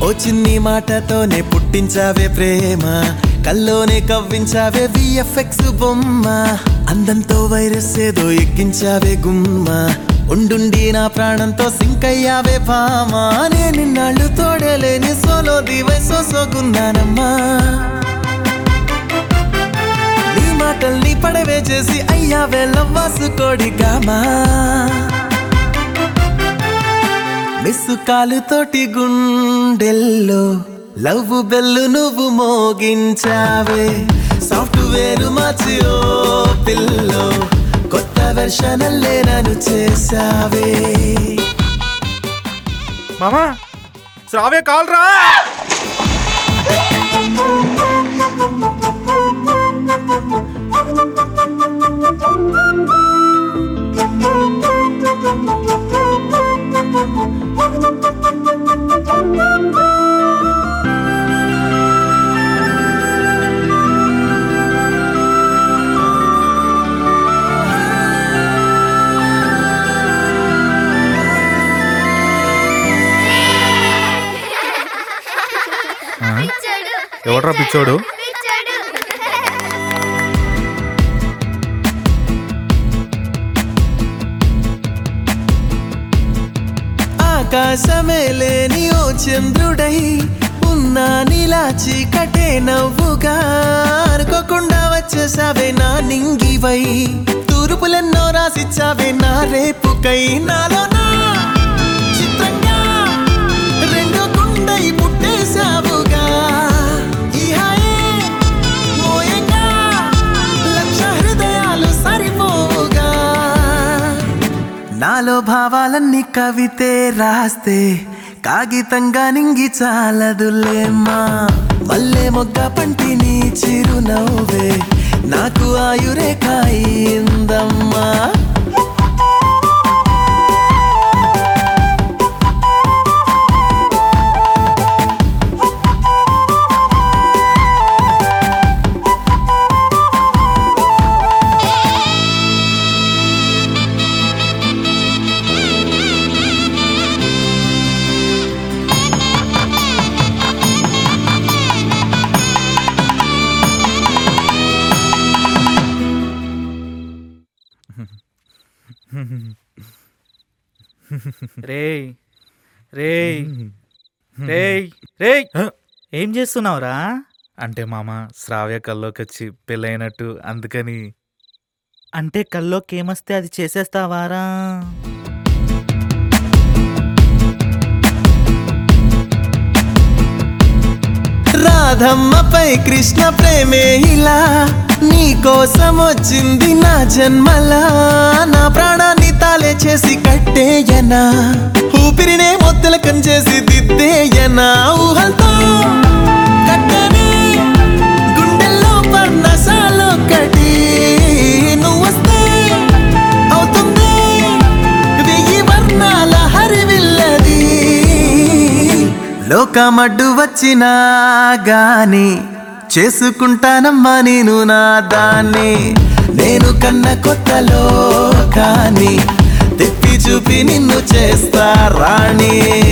ఓ చిన్ని మాటతోనే పుట్టించావే ప్రేమ కల్లోనే కవ్వించావే విఎఫ్ఎక్స్ బొమ్మ అందంతో వైరస్ ఏదో ఎక్కించావే గుమ్మ ఉండుండి నా ప్రాణంతో సింకయ్యావే భామా నేను నిన్నాళ్ళు తోడలేని సోలో దివై సోసోగున్నానమ్మా నీ మాటల్ని పడవే చేసి అయ్యావే లవ్వాసు కోడిగామా మిస్సు కాలుతోటి గుండెల్లో లవ్ బెల్లు నువ్వు మోగించావే సాఫ్ట్వేర్ మార్చి ఓ పిల్లో కొత్త వెర్షన్ అల్లే నన్ను చేసావే మామా శ్రావ్య కాల్ రా పిచ్చాడు ఎవడ్రా పిచ్చోడు పిచ్చాడు ఆకాశమే లేని ఓ చంద్రుడై ఉన్నా నీలా చీకటే నవ్వుగా అనుకోకుండా వచ్చేసావే నా నింగివై తూర్పులెన్నో రాసిచ్చావే నా రేపుకై నాలో నా చిత్రంగా రెండు గుండై పుట్టేశావుగా ఈ హాయే మోయంగా లక్ష హృదయాలు సరిపోవుగా నాలో భావాలన్నీ కవితే రాస్తే కాగితంగా నింగి చాలదులేమ్మా మల్లె మొగ్గ పంటిని చిరునవ్వే నాకు ఆయురే కాయిందమ్మా రేయ్ రేయ్ రేయ్ రేయ్ ఏం చేస్తున్నావురా అంటే మామ శ్రావ్య కల్లోకి వచ్చి పెళ్ళైనట్టు అందుకని అంటే కల్లోకి ఏమొస్తే అది చేసేస్తావారా రాధమ్మపై కృష్ణ ప్రేమే ఇలా నీ కోసం వచ్చింది నా జన్మలా నా ప్రాణాన్ని తాలే చేసి కట్టేయనా ఊపిరినే మొత్తలకం చేసి దిద్దేయనా ఊహలతో కట్టని గుండెల్లో పర్ణశాలొక్కటి నువ్వొస్తే అవుతుంది వెయ్యి వర్ణాల హరివిల్లది లోకమడ్డు వచ్చినా గాని చేసుకుంటానమ్మా నేను నా దాన్ని నేను కన్న కొత్తలో కానీ తెప్పి చూపి నిన్ను చేస్తా రాణి